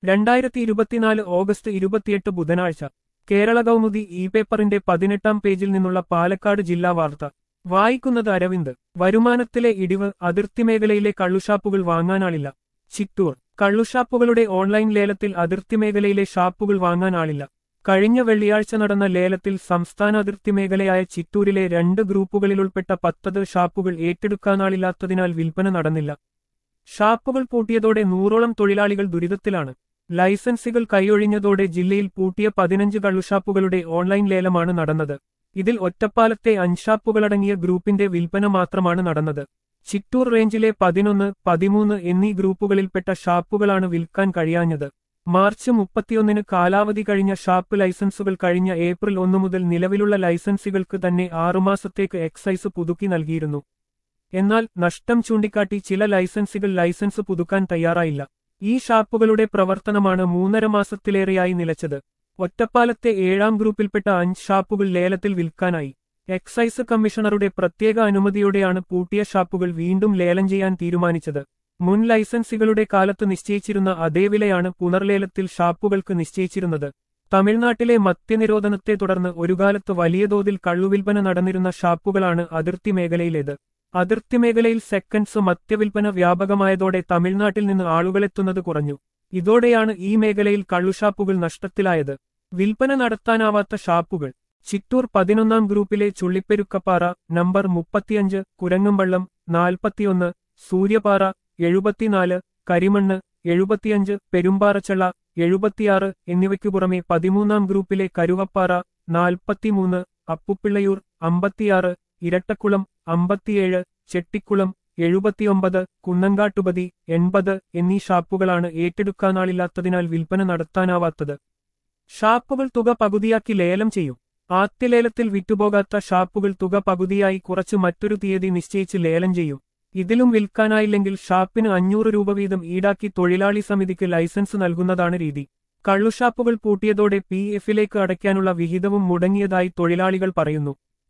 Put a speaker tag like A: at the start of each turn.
A: രണ്ടായിരത്തി ഇരുപത്തിനാല് ഓഗസ്റ്റ് ഇരുപത്തിയെട്ട് ബുധനാഴ്ച കേരള കൗമുദി ഇ പേപ്പറിന്റെ പതിനെട്ടാം പേജിൽ നിന്നുള്ള പാലക്കാട് ജില്ലാ വാർത്ത വായിക്കുന്നത് അരവിന്ദ് വരുമാനത്തിലെ ഇടിവ് അതിർത്തി മേഖലയിലെ കള്ളുഷാപ്പുകൾ വാങ്ങാനാളില്ല ചിറ്റൂർ കള്ളുഷാപ്പുകളുടെ ഓൺലൈൻ ലേലത്തിൽ അതിർത്തി മേഖലയിലെ ഷാപ്പുകൾ വാങ്ങാനാളില്ല കഴിഞ്ഞ വെള്ളിയാഴ്ച നടന്ന ലേലത്തിൽ സംസ്ഥാന അതിർത്തി മേഖലയായ ചിറ്റൂരിലെ രണ്ട് ഗ്രൂപ്പുകളിലുൾപ്പെട്ട പത്തത് ഷാപ്പുകൾ ഏറ്റെടുക്കാനാളില്ലാത്തതിനാൽ വിൽപ്പന നടന്നില്ല ഷാപ്പുകൾ പൂട്ടിയതോടെ നൂറോളം തൊഴിലാളികൾ ദുരിതത്തിലാണ് ലൈസൻസുകൾ കൈയൊഴിഞ്ഞതോടെ ജില്ലയിൽ പൂട്ടിയ പതിനഞ്ച് കള്ളുഷാപ്പുകളുടെ ഓൺലൈൻ ലേലമാണ് നടന്നത് ഇതിൽ ഒറ്റപ്പാലത്തെ അഞ്ചാപ്പുകളടങ്ങിയ ഗ്രൂപ്പിന്റെ വിൽപ്പന മാത്രമാണ് നടന്നത് ചിറ്റൂർ റേഞ്ചിലെ പതിനൊന്ന് പതിമൂന്ന് എന്നീ ഗ്രൂപ്പുകളിൽപ്പെട്ട ഷാപ്പുകളാണ് വിൽക്കാൻ കഴിയാഞ്ഞത് മാർച്ച് മുപ്പത്തിയൊന്നിന് കാലാവധി കഴിഞ്ഞ ഷാപ്പ് ലൈസൻസുകൾ കഴിഞ്ഞ ഏപ്രിൽ ഒന്നു മുതൽ നിലവിലുള്ള ലൈസൻസുകൾക്ക് തന്നെ ആറുമാസത്തേക്ക് എക്സൈസ് പുതുക്കി നൽകിയിരുന്നു എന്നാൽ നഷ്ടം ചൂണ്ടിക്കാട്ടി ചില ലൈസൻസുകൾ ലൈസൻസ് പുതുക്കാൻ തയ്യാറായില്ല ഈ ഷാപ്പുകളുടെ പ്രവർത്തനമാണ് മൂന്നര മാസത്തിലേറെയായി നിലച്ചത് ഒറ്റപ്പാലത്തെ ഏഴാം ഗ്രൂപ്പിൽപ്പെട്ട അഞ്ച് ഷാപ്പുകൾ ലേലത്തിൽ വിൽക്കാനായി എക്സൈസ് കമ്മീഷണറുടെ പ്രത്യേക അനുമതിയോടെയാണ് പൂട്ടിയ ഷാപ്പുകൾ വീണ്ടും ലേലം ചെയ്യാൻ തീരുമാനിച്ചത് മുൻ ലൈസൻസുകളുടെ കാലത്ത് നിശ്ചയിച്ചിരുന്ന അതേ വിലയാണ് പുനർലേലത്തിൽ ഷാപ്പുകൾക്ക് നിശ്ചയിച്ചിരുന്നത് തമിഴ്നാട്ടിലെ മദ്യനിരോധനത്തെ തുടർന്ന് ഒരുകാലത്ത് വലിയ തോതിൽ കള്ളുവിൽപ്പന നടന്നിരുന്ന ഷാപ്പുകളാണ് അതിർത്തി മേഖലയിലേത് അതിർത്തി മേഖലയിൽ സെക്കൻഡ്സ് മദ്യവിൽപ്പന വ്യാപകമായതോടെ തമിഴ്നാട്ടിൽ നിന്ന് ആളുകളെത്തുന്നത് കുറഞ്ഞു ഇതോടെയാണ് ഈ മേഖലയിൽ കള്ളുഷാപ്പുകൾ നഷ്ടത്തിലായത് വിൽപ്പന നടത്താനാവാത്ത ഷാപ്പുകൾ ചിറ്റൂർ പതിനൊന്നാം ഗ്രൂപ്പിലെ ചുള്ളിപ്പെരുക്കപ്പാറ നമ്പർ മുപ്പത്തിയഞ്ച് കുരങ്ങുംവള്ളം നാൽപ്പത്തിയൊന്ന് സൂര്യപാറ എഴുപത്തിനാല് കരിമണ്ണ് എഴുപത്തിയഞ്ച് പെരുമ്പാറച്ചള്ള എഴുപത്തിയാറ് എന്നിവയ്ക്കു പുറമെ പതിമൂന്നാം ഗ്രൂപ്പിലെ കരുവപ്പാറ നാൽപ്പത്തിമൂന്ന് അപ്പുപ്പിള്ളയൂർ അമ്പത്തിയാറ് ഇരട്ടക്കുളം അമ്പത്തിയേഴ് ചെട്ടിക്കുളം എഴുപത്തിയൊമ്പത് കുന്നങ്കാട്ടുപതി എൺപത് എന്നീ ഷാപ്പുകളാണ് ഏറ്റെടുക്കാനാളില്ലാത്തതിനാൽ വിൽപ്പന നടത്താനാവാത്തത് ഷാപ്പുകൾ തുക പകുതിയാക്കി ലേലം ചെയ്യും ആദ്യലേലത്തിൽ വിറ്റുപോകാത്ത ഷാപ്പുകൾ തുക പകുതിയായി കുറച്ച് മറ്റൊരു തീയതി നിശ്ചയിച്ച് ലേലം ചെയ്യും ഇതിലും വിൽക്കാനായില്ലെങ്കിൽ ഷാപ്പിന് അഞ്ഞൂറ് രൂപ വീതം ഈടാക്കി തൊഴിലാളി സമിതിക്ക് ലൈസൻസ് നൽകുന്നതാണ് രീതി കള്ളുഷാപ്പുകൾ പൂട്ടിയതോടെ പി എഫിലേക്ക് അടയ്ക്കാനുള്ള വിഹിതവും മുടങ്ങിയതായി തൊഴിലാളികൾ പറയുന്നു